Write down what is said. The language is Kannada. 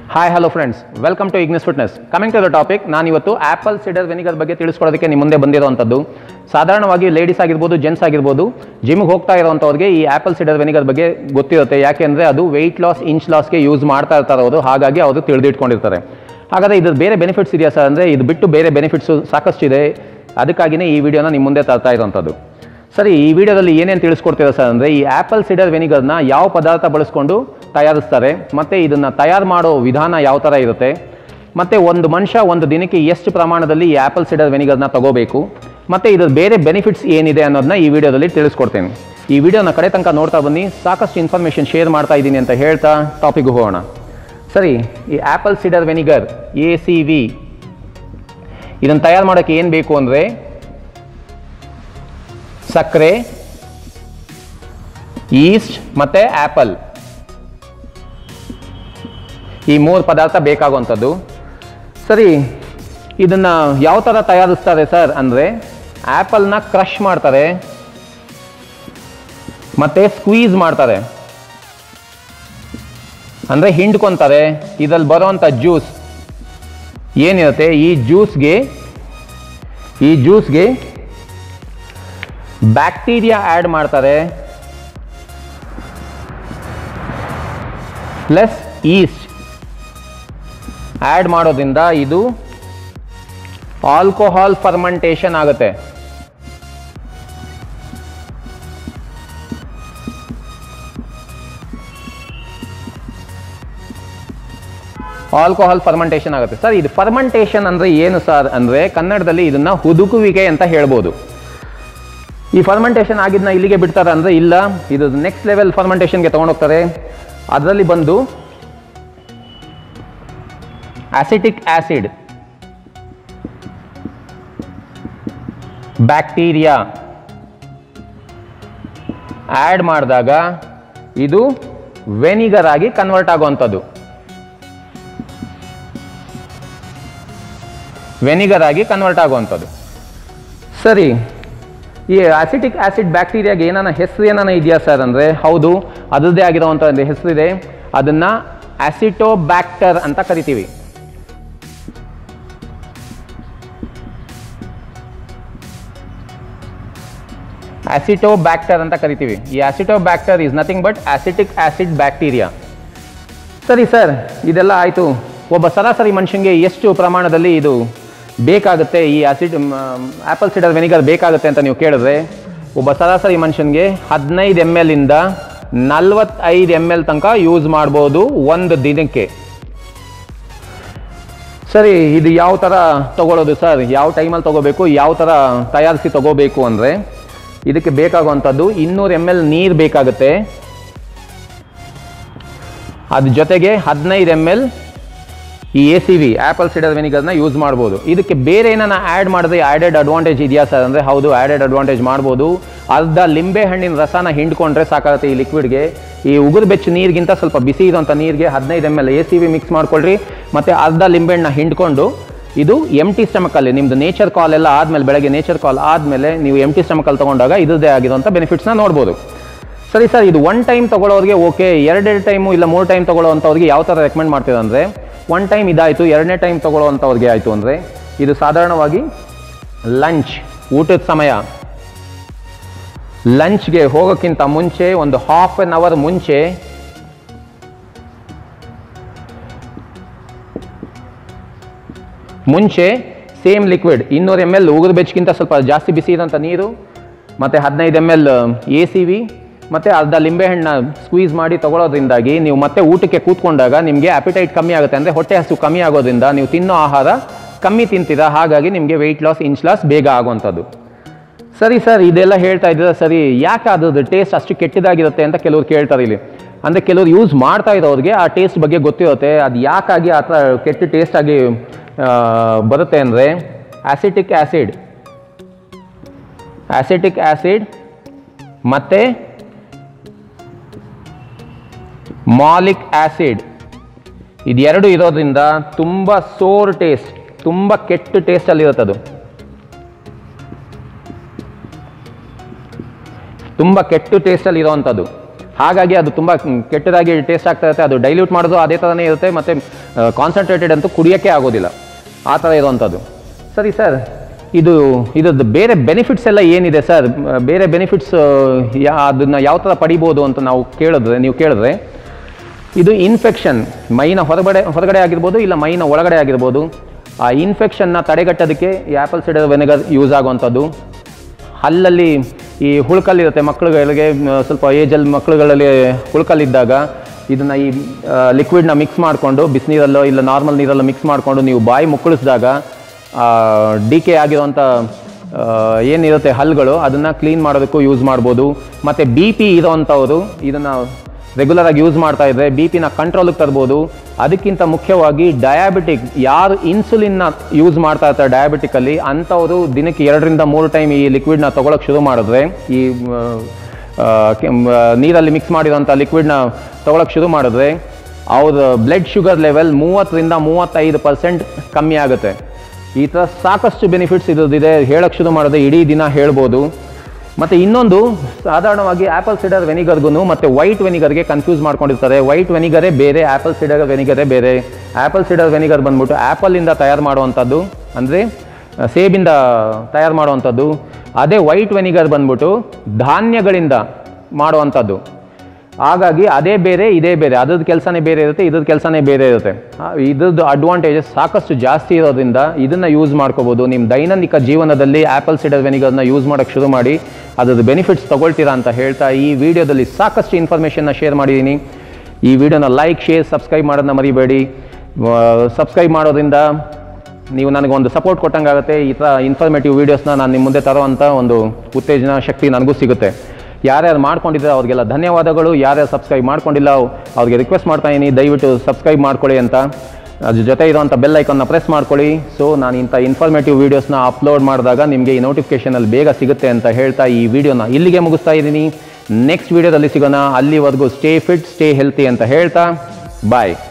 hi hello friends welcome to Ignis Fitness coming to the topic ನಾನು ಇವತ್ತು ಆಪಲ್ ಸಿಡರ್ ವೆನಿಗರ್ ಬಗ್ಗೆ ತಿಳಿಸ್ಕೊಡೋದಕ್ಕೆ ನಿಮ್ಮ ಮುಂದೆ ಬಂದಿರುವಂಥದ್ದು ಸಾಧಾರಣವಾಗಿ ಲೇಡೀಸ್ ಆಗಿರ್ಬೋದು ಜೆಂಟ್ಸ್ ಆಗಿರ್ಬೋದು ಜಿಮ್ಗೆ ಹೋಗ್ತಾ ಇರೋವಂಥವ್ರಿಗೆ ಈ ಆಪಲ್ ಸಿಡರ್ ವೆನಿಗರ್ ಬಗ್ಗೆ ಗೊತ್ತಿರುತ್ತೆ ಯಾಕೆಂದರೆ ಅದು ವೆಯ್ಟ್ ಲಾಸ್ ಇಂಚ್ ಲಾಸ್ಗೆ ಯೂಸ್ ಮಾಡ್ತಾ ಇರ್ತಾರೆ ಅವರು ಹಾಗಾಗಿ ಅವರು ತಿಳಿದಿಟ್ಕೊಂಡಿರ್ತಾರೆ ಹಾಗಾದರೆ ಇದ್ರ ಬೇರೆ ಬೆನಿಫಿಟ್ಸ್ ಇದೆಯಾ ಸರ್ ಅಂದರೆ ಇದು ಬಿಟ್ಟು ಬೇರೆ ಬೆನಿಫಿಟ್ಸು ಸಾಕಷ್ಟಿದೆ ಅದಕ್ಕಾಗಿಯೇ ಈ ವಿಡಿಯೋನ ನಿಮ್ಮ ಮುಂದೆ ತರ್ತಾ ಇರೋವಂಥದ್ದು ಸರಿ ಈ ವಿಡಿಯೋದಲ್ಲಿ ಏನೇನು ತಿಳಿಸ್ಕೊಡ್ತೀರಾ ಸರ್ ಅಂದರೆ ಈ ಆ್ಯಪಲ್ ಸಿಡರ್ ವೆನಿಗರ್ನ ಯಾವ ಪದಾರ್ಥ ಬಳಸ್ಕೊಂಡು ತಯಾರಿಸ್ತಾರೆ ಮತ್ತು ಇದನ್ನು ತಯಾರು ಮಾಡೋ ವಿಧಾನ ಯಾವ ಥರ ಇರುತ್ತೆ ಮತ್ತು ಒಂದು ಮನುಷ್ಯ ಒಂದು ದಿನಕ್ಕೆ ಎಷ್ಟು ಪ್ರಮಾಣದಲ್ಲಿ ಈ ಆ್ಯಪಲ್ ಸಿಡರ್ ವೆನಿಗರ್ನ ತಗೋಬೇಕು ಮತ್ತು ಇದ್ರ ಬೇರೆ ಬೆನಿಫಿಟ್ಸ್ ಏನಿದೆ ಅನ್ನೋದನ್ನ ಈ ವಿಡಿಯೋದಲ್ಲಿ ತಿಳಿಸ್ಕೊಡ್ತೇನೆ ಈ ವಿಡಿಯೋನ ಕಡೆ ತನಕ ನೋಡ್ತಾ ಬನ್ನಿ ಸಾಕಷ್ಟು ಇನ್ಫಾರ್ಮೇಷನ್ ಶೇರ್ ಮಾಡ್ತಾ ಇದ್ದೀನಿ ಅಂತ ಹೇಳ್ತಾ ಟಾಪಿಕ್ಗೆ ಹೋಗೋಣ ಸರಿ ಈ apple cider vinegar A C V ಇದನ್ನು ತಯಾರು ಮಾಡೋಕ್ಕೆ ಏನು ಬೇಕು ಅಂದರೆ ಸಕ್ಕರೆ ಈಸ್ಟ್ ಮತ್ತು ಆ್ಯಪಲ್ ಈ ಮೂರು ಪದಾರ್ಥ ಬೇಕಾಗುವಂಥದ್ದು ಸರಿ ಇದನ್ನು ಯಾವ ಥರ ತಯಾರಿಸ್ತಾರೆ ಸರ್ ಅಂದರೆ ಆ್ಯಪಲ್ನ ಕ್ರಷ್ ಮಾಡ್ತಾರೆ ಮತ್ತು ಸ್ಕ್ವೀಸ್ ಮಾಡ್ತಾರೆ ಅಂದರೆ ಹಿಂಡ್ಕೊತಾರೆ ಇದ್ರಲ್ಲಿ ಬರೋವಂಥ ಜ್ಯೂಸ್ ಏನಿರುತ್ತೆ ಈ ಜ್ಯೂಸ್ಗೆ ಈ ಜ್ಯೂಸ್ಗೆ ಬ್ಯಾಕ್ಟೀರಿಯಾ ಆ್ಯಡ್ ಮಾಡ್ತಾರೆ ಪ್ಲಸ್ ಈಸ್ಟ್ ಆ್ಯಡ್ ಮಾಡೋದ್ರಿಂದ ಇದು ಆಲ್ಕೋಹಾಲ್ ಫರ್ಮೆಂಟೇಷನ್ ಆಗುತ್ತೆ ಆಲ್ಕೋಹಾಲ್ ಫರ್ಮೆಂಟೇಷನ್ ಆಗುತ್ತೆ ಸರ್ ಇದು ಫರ್ಮೆಂಟೇಷನ್ ಅಂದರೆ ಏನು ಸರ್ ಅಂದರೆ ಕನ್ನಡದಲ್ಲಿ ಇದನ್ನ ಹುದುಕುವಿಕೆ ಅಂತ ಹೇಳ್ಬೋದು ಈ ಫರ್ಮೆಂಟೇಷನ್ ಆಗಿದ್ದನ್ನ ಇಲ್ಲಿಗೆ ಬಿಡ್ತಾರೆ ಅಂದರೆ ಇಲ್ಲ ಇದು ನೆಕ್ಸ್ಟ್ ಲೆವೆಲ್ ಫರ್ಮೆಂಟೇಷನ್ಗೆ ತೊಗೊಂಡೋಗ್ತಾರೆ ಅದರಲ್ಲಿ ಬಂದು ಆಸಿಟಿಕ್ ಆಸಿಡ್ ಬ್ಯಾಕ್ಟೀರಿಯಾ ಆ್ಯಡ್ ಮಾಡಿದಾಗ ಇದು ವೆನಿಗರ್ ಆಗಿ ಕನ್ವರ್ಟ್ ಆಗುವಂಥದ್ದು ವೆನಿಗರ್ ಆಗಿ ಕನ್ವರ್ಟ್ ಆಗುವಂಥದ್ದು ಸರಿ ಈ ಆಸಿಟಿಕ್ ಆಸಿಡ್ ಬ್ಯಾಕ್ಟೀರಿಯಾಗೆ ಏನಾನ ಹೆಸರು ಏನಾನ ಇದೆಯಾ ಸರ್ ಅಂದರೆ ಹೌದು ಅದರದ್ದೇ ಆಗಿರುವಂಥ ಒಂದು ಹೆಸರಿದೆ ಅದನ್ನು ಆಸಿಟೋಬ್ಯಾಕ್ಟರ್ ಅಂತ ಕರಿತೀವಿ ಆಸಿಟೋಬ್ಯಾಕ್ಟರ್ ಅಂತ ಕರಿತೀವಿ ಈ acetobacter is nothing but acetic acid bacteria ಸರಿ ಸರ್ ಇದೆಲ್ಲ ಆಯಿತು ಒಬ್ಬ ಸರಾಸರಿ ಮನುಷ್ಯನಿಗೆ ಎಷ್ಟು ಪ್ರಮಾಣದಲ್ಲಿ ಇದು ಬೇಕಾಗುತ್ತೆ ಈ ಆಸಿಡ್ ಆ್ಯಪಲ್ ಸಿಡರ್ ವೆನಿಗರ್ ಬೇಕಾಗುತ್ತೆ ಅಂತ ನೀವು ಕೇಳಿದ್ರೆ ಒಬ್ಬ ಸರಾಸರಿ ಮನುಷ್ಯನಿಗೆ ಹದಿನೈದು ಎಮ್ ಎಲ್ ಇಂದ ನಲ್ವತ್ತೈದು ಎಮ್ ಎಲ್ ತನಕ ಯೂಸ್ ಮಾಡ್ಬೋದು ಒಂದು ದಿನಕ್ಕೆ ಸರಿ ಇದು ಯಾವ ಥರ ತಗೊಳ್ಳೋದು ಸರ್ ಯಾವ ಟೈಮಲ್ಲಿ ತಗೋಬೇಕು ಯಾವ ಥರ ತಯಾರಿಸಿ ತಗೋಬೇಕು ಅಂದರೆ ಇದಕ್ಕೆ ಬೇಕಾಗುವಂಥದ್ದು ಇನ್ನೂರು ಎಮ್ ಎಲ್ ನೀರು ಬೇಕಾಗುತ್ತೆ ಅದ್ರ ಜೊತೆಗೆ ಹದಿನೈದು ಎಮ್ ಎಲ್ ಈ A C V apple cider ವೆನಿಗರ್ನ ಯೂಸ್ ಮಾಡ್ಬೋದು ಇದಕ್ಕೆ ಬೇರೆ ಏನಾನ ಆ್ಯಡ್ ಮಾಡಿದ್ರೆ ಆ್ಯಡೆಡ್ ಅಡ್ವಾಂಟೇಜ್ ಇದೆಯಾ ಸರ್ ಅಂದರೆ ಹೌದು ಆ್ಯಡೆಡ್ ಅಡ್ವಾಂಟೇಜ್ ಮಾಡ್ಬೋದು ಅರ್ಧ ಲಿಂಬೆ ಹಣ್ಣಿನ ರಸನ ಹಿಂಡ್ಕೊಂಡ್ರೆ ಸಾಕಾಗುತ್ತೆ ಈ ಲಿಕ್ವಿಡ್ಗೆ ಈ ಉಗುರು ಬೆಚ್ಚ ನೀರಿಗಿಂತ ಸ್ವಲ್ಪ ಬಿಸಿ ಇರೋಂಥ ನೀರಿಗೆ ಹದಿನೈದು M L A C V mix ಮಾಡ್ಕೊಳ್ರಿ ಮತ್ತು ಅರ್ಧ ಲಿಂಬೆಹಣ್ಣ ಹಿಂಡ್ಕೊಂಡು ಇದು ಎಮ್ ಟಿ ಸ್ಟಮಕಲ್ಲಿ ನಿಮ್ಮದು ನೇಚರ್ ಕಾಲ್ ಎಲ್ಲ ಆದಮೇಲೆ ಬೆಳಗ್ಗೆ ನೇಚರ್ ಕಾಲ್ ಆದಮೇಲೆ ನೀವು ಎಮ್ ಟಿ ಸ್ಟಮಕಲ್ಲಿ ತೊಗೊಂಡಾಗ ಇದ್ರದ್ದೇ ಆಗಿರುವಂಥ ಬೆನಿಫಿಟ್ಸ್ನ ನೋಡ್ಬೋದು ಸರಿ ಸರ್ ಇದು ಒನ್ ಟೈಮ್ ತೊಗೊಳೋರಿಗೆ ಓಕೆ ಎರಡೆರಡು ಟೈಮು ಇಲ್ಲ ಮೂರು ಟೈಮ್ ತೊಗೊಳ್ಳೋವಂಥವ್ರಿಗೆ ಯಾವ ಥರ ರೆಕಮೆಂಡ್ ಮಾಡ್ತೀರಾ ಅಂದರೆ ಒನ್ ಟೈಮ್ ಇದಾಯಿತು ಎರಡನೇ ಟೈಮ್ ತೊಗೊಳ್ಳೋವಂಥವ್ರಿಗೆ ಆಯಿತು ಅಂದರೆ ಇದು ಸಾಧಾರಣವಾಗಿ ಲಂಚ್ ಊಟದ ಸಮಯ ಲಂಚ್ಗೆ ಹೋಗೋಕ್ಕಿಂತ ಮುಂಚೆ ಒಂದು ಹಾಫ್ ಆನ್ ಅವರ್ ಮುಂಚೆ ಮುಂಚೆ ಸೇಮ್ ಲಿಕ್ವಿಡ್ ಇನ್ನೂರು ಎಮ್ ಎಲ್ ಉಗುರು ಬೆಚ್ಚಗಿಂತ ಸ್ವಲ್ಪ ಜಾಸ್ತಿ ಬಿಸಿ ಇರೋಂಥ ನೀರು ಮತ್ತು ಹದಿನೈದು M L A C V ಮತ್ತು ಅರ್ಧ ಲಿಂಬೆಹಣ್ಣ ಸ್ಕ್ವೀಸ್ ಮಾಡಿ ತಗೊಳ್ಳೋದ್ರಿಂದಾಗಿ ನೀವು ಮತ್ತೆ ಊಟಕ್ಕೆ ಕೂತ್ಕೊಂಡಾಗ ನಿಮಗೆ ಅಪಿಟೈಟ್ ಕಮ್ಮಿ ಆಗುತ್ತೆ ಅಂದರೆ ಹೊಟ್ಟೆ ಹಸು ಕಮ್ಮಿ ಆಗೋದ್ರಿಂದ ನೀವು ತಿನ್ನೋ ಆಹಾರ ಕಮ್ಮಿ ತಿಂತೀರಾ ಹಾಗಾಗಿ ನಿಮಗೆ ವೆಯ್ಟ್ ಲಾಸ್ ಇಂಚ್ ಲಾಸ್ ಬೇಗ ಆಗುವಂಥದ್ದು ಸರಿ ಸರ್ ಇದೆಲ್ಲ ಹೇಳ್ತಾ ಇದ್ದೀರಾ ಸರಿ ಯಾಕೆ ಅದ್ರದ್ದು ಟೇಸ್ಟ್ ಅಷ್ಟು ಕೆಟ್ಟದಾಗಿರುತ್ತೆ ಅಂತ ಕೆಲವ್ರು ಕೇಳ್ತಾರೆ ಇಲ್ಲಿ ಅಂದರೆ ಕೆಲವ್ರು ಯೂಸ್ ಮಾಡ್ತಾ ಇರೋರಿಗೆ ಆ ಟೇಸ್ಟ್ ಬಗ್ಗೆ ಗೊತ್ತಿರುತ್ತೆ ಅದು ಯಾಕಾಗಿ ಆ ಥರ ಕೆಟ್ಟ ಟೇಸ್ಟ್ ಆಗಿ ಬರುತ್ತೆ ಅಂದರೆ ಆಸಿಟಿಕ್ ಆ್ಯಸಿಡ್ ಆಸಿಟಿಕ್ ಆ್ಯಸಿಡ್ ಮತ್ತು ಮಾಲಿಕ್ ಆ್ಯಸಿಡ್ ಇದೆರಡು ಇರೋದ್ರಿಂದ ತುಂಬ ಸೋರ್ ಟೇಸ್ಟ್ ತುಂಬ ಕೆಟ್ಟ ಟೇಸ್ಟಲ್ಲಿರುತ್ತೆ ಅದು ತುಂಬ ಕೆಟ್ಟು ಟೇಸ್ಟಲ್ಲಿ ಇರೋವಂಥದ್ದು ಹಾಗಾಗಿ ಅದು ತುಂಬ ಕೆಟ್ಟದಾಗಿ ಟೇಸ್ಟ್ ಆಗ್ತಾ ಇರುತ್ತೆ ಅದು ಡೈಲ್ಯೂಟ್ ಮಾಡೋದು ಅದೇ ಥರನೇ ಇರುತ್ತೆ ಮತ್ತು ಕಾನ್ಸಂಟ್ರೇಟೆಡ್ ಅಂತೂ ಕುಡಿಯೋಕ್ಕೆ ಆಗೋದಿಲ್ಲ ಆ ಥರ ಇರುವಂಥದ್ದು ಸರಿ ಸರ್ ಇದು ಇದ್ರದ್ದು ಬೇರೆ ಬೆನಿಫಿಟ್ಸ್ ಎಲ್ಲ ಏನಿದೆ ಸರ್ ಬೇರೆ ಬೆನಿಫಿಟ್ಸ್ ಯಾ ಅದನ್ನು ಯಾವ ಥರ ಪಡಿಬೋದು ಅಂತ ನಾವು ಕೇಳಿದ್ರೆ ನೀವು ಕೇಳಿದ್ರೆ ಇದು ಇನ್ಫೆಕ್ಷನ್ ಮೈನ ಹೊರಗಡೆ ಹೊರಗಡೆ ಆಗಿರ್ಬೋದು ಇಲ್ಲ ಮೈನ ಒಳಗಡೆ ಆಗಿರ್ಬೋದು ಆ ಇನ್ಫೆಕ್ಷನ್ನ ತಡೆಗಟ್ಟೋದಕ್ಕೆ ಈ ಆ್ಯಪಲ್ ಸಿಡರ್ ವೆನೆಗರ್ ಯೂಸ್ ಆಗುವಂಥದ್ದು ಹಲ್ಲಲ್ಲಿ ಈ ಹುಳ್ಕಲ್ಲಿರುತ್ತೆ ಮಕ್ಕಳುಗಳಿಗೆ ಮ್, ಸ್ವಲ್ಪ ಏಜಲ್ಲಿ ಮಕ್ಕಳುಗಳಲ್ಲಿ ಹುಳ್ಕಲ್ಲಿದ್ದಾಗ ಇದನ್ನು ಈ ಲಿಕ್ವಿಡ್ನ ಮಿಕ್ಸ್ ಮಾಡಿಕೊಂಡು ಬಿಸಿನೀರಲ್ಲೋ ಇಲ್ಲ ನಾರ್ಮಲ್ ನೀರಲ್ಲೋ ಮಿಕ್ಸ್ ಮಾಡಿಕೊಂಡು ನೀವು ಬಾಯಿ ಮುಕ್ಕಳಿಸಿದಾಗ ಡಿ ಕೆ ಆಗಿರುವಂಥ ಆ, ಏನಿರುತ್ತೆ ಹಲ್ಗಳು ಅದನ್ನು ಕ್ಲೀನ್ ಮಾಡೋದಕ್ಕೂ ಯೂಸ್ ಮಾಡ್ಬೋದು ಮತ್ತು ಬಿ ಪಿ ಇರೋವಂಥವ್ರು ಇದನ್ನು ರೆಗ್ಯುಲರ್ ಆಗಿ ಯೂಸ್ ಮಾಡ್ತಾ ಇದ್ರೆ ಬಿ ಪಿನ ಕಂಟ್ರೋಲಿಗೆ ತರ್ಬೋದು ಅದಕ್ಕಿಂತ ಮುಖ್ಯವಾಗಿ ಡಯಾಬಿಟಿಕ್ ಯಾರು ಇನ್ಸುಲಿನ್ನ ಯೂಸ್ ಮಾಡ್ತಾ ಇರ್ತಾರೆ ಡಯಾಬಿಟಿಕಲ್ಲಿ ಅಂಥವರು ದಿನಕ್ಕೆ ಎರಡರಿಂದ ಮೂರು ಟೈಮ್ ಈ ಲಿಕ್ವಿಡ್ನ ತೊಗೊಳಕ್ಕೆ ಶುರು ಮಾಡಿದ್ರೆ ಈ ಆ, ಆ, ಕೆಮ್- ಆ, ನೀರಲ್ಲಿ ಮಿಕ್ಸ್ ಮಾಡಿರೋಂಥ ಲಿಕ್ವಿಡ್ನ ತೊಗೊಳಕ್ಕೆ ಶುರು ಮಾಡಿದ್ರೆ ಅವ್ರ ಬ್ಲಡ್ ಶುಗರ್ ಲೆವೆಲ್ ಮೂವತ್ತರಿಂದ ಮೂವತ್ತೈದು ಪರ್ಸೆಂಟ್ ಕಮ್ಮಿ ಆಗುತ್ತೆ ಈ ಥರ ಸಾಕಷ್ಟು ಬೆನಿಫಿಟ್ಸ್ ಇರೋದಿದೆ ಹೇಳಕ್ಕೆ ಶುರು ಮಾಡಿದ್ರೆ ಇಡೀ ದಿನ ಹೇಳ್ಬೋದು ಮತ್ತು ಇನ್ನೊಂದು ಸಾಧಾರಣವಾಗಿ ಆ್ಯಪಲ್ ಸಿಡರ್ ವೆನಿಗರ್ಗೂ ಮತ್ತು ವೈಟ್ ವೆನಿಗರ್ಗೆ ಕನ್ಫ್ಯೂಸ್ ಮಾಡ್ಕೊಂಡಿರ್ತಾರೆ ವೈಟ್ ವೆನಿಗರೇ ಬೇರೆ ಆ್ಯಪಲ್ ಸಿಡರ್ ವೆನಿಗರೇ ಬೇರೆ ಆ್ಯಪಲ್ ಸಿಡರ್ ವೆನಿಗರ್ ಬಂದ್ಬಿಟ್ಟು ಆ್ಯಪಲಿಂದ ತಯಾರು ಮಾಡುವಂಥದ್ದು ಅಂದರೆ ಸೇಬಿಂದ ತಯಾರು ಮಾಡುವಂಥದ್ದು ಅದೇ ವೈಟ್ ವೆನಿಗರ್ ಬಂದ್ಬಿಟ್ಟು ಧಾನ್ಯಗಳಿಂದ ಮಾಡುವಂಥದ್ದು ಹಾಗಾಗಿ ಅದೇ ಬೇರೆ ಇದೇ ಬೇರೆ ಅದ್ರದ್ದು ಕೆಲಸನೇ ಬೇರೆ ಇರುತ್ತೆ ಇದ್ರದ್ದು ಕೆಲಸನೇ ಬೇರೆ ಇರುತ್ತೆ ಆ, ಇದ್ರದ್ದು ಅಡ್ವಾಂಟೇಜಸ್ ಸಾಕಷ್ಟು ಜಾಸ್ತಿ ಇರೋದ್ರಿಂದ ಇದನ್ನು ಯೂಸ್ ಮಾಡ್ಕೋಬೋದು ನಿಮ್ಮ ದೈನಂದಿಕ ಜೀವನದಲ್ಲಿ ಆ್ಯಪಲ್ ಸಿಡರ್ ವೆನಿಗರ್ನ ಯೂಸ್ ಮಾಡೋಕ್ಕೆ ಶುರು ಮಾಡಿ ಅದ್ರದ್ದು ಬೆನಿಫಿಟ್ಸ್ ತಗೊಳ್ತೀರಾ ಅಂತ ಹೇಳ್ತಾ ಈ ವಿಡಿಯೋದಲ್ಲಿ ಸಾಕಷ್ಟು ಇನ್ಫಾರ್ಮೇಷನ್ನ ಶೇರ್ ಮಾಡಿದ್ದೀನಿ ಈ ವಿಡಿಯೋನ ಲೈಕ್ ಶೇರ್ ಸಬ್ಸ್ಕ್ರೈಬ್ ಮಾಡೋದನ್ನ ಮರಿಬೇಡಿ ಸಬ್ಸ್ಕ್ರೈಬ್ ಮಾಡೋದ್ರಿಂದ ನೀವು ನನಗೆ ಒಂದು ಸಪೋರ್ಟ್ ಕೊಟ್ಟಂಗಾಗುತ್ತೆ ಈ ಥರ ಇನ್ಫಾರ್ಮೇಟಿವ್ ವೀಡಿಯೋಸ್ನ ನಾನು ನಿಮ್ಮ ಮುಂದೆ ತರುವಂಥ ಒಂದು ಉತ್ತೇಜನ ಶಕ್ತಿ ನನಗೂ ಸಿಗುತ್ತೆ ಯಾರ್ಯಾರು ಮಾಡ್ಕೊಂಡಿದ್ದಾರೆ ಅವ್ರಿಗೆಲ್ಲ ಧನ್ಯವಾದಗಳು ಯಾರ್ಯಾರು ಸಬ್ಸ್ಕ್ರೈಬ್ ಮಾಡ್ಕೊಂಡಿಲ್ಲ ಅವ್ರಿಗೆ ರಿಕ್ವೆಸ್ಟ್ ಮಾಡ್ತಾ ಇದ್ದೀನಿ ದಯವಿಟ್ಟು ಸಬ್ಸ್ಕ್ರೈಬ್ ಮಾಡ್ಕೊಳ್ಳಿ ಅಂತ ಅದ್ರ ಜೊತೆ ಇರುವಂಥ ಬೆಲ್ ಐಕನ್ನ ಪ್ರೆಸ್ ಮಾಡ್ಕೊಳ್ಳಿ ಸೊ ನಾನು ಇಂಥ ಇನ್ಫಾರ್ಮೇಟಿವ್ ವೀಡಿಯೋಸ್ನ ಅಪ್ಲೋಡ್ ಮಾಡಿದಾಗ ನಿಮಗೆ ಈ ನೋಟಿಫಿಕೇಷನಲ್ಲಿ ಬೇಗ ಸಿಗುತ್ತೆ ಅಂತ ಹೇಳ್ತಾ ಈ ವಿಡಿಯೋನ ಇಲ್ಲಿಗೆ ಮುಗಿಸ್ತಾ ಇದ್ದೀನಿ ನೆಕ್ಸ್ಟ್ ವಿಡಿಯೋದಲ್ಲಿ ಸಿಗೋಣ ಅಲ್ಲಿವರೆಗೂ ಸ್ಟೇ ಫಿಟ್ ಸ್ಟೇ ಹೆಲ್ತಿ ಅಂತ ಹೇಳ್ತಾ ಬಾಯ್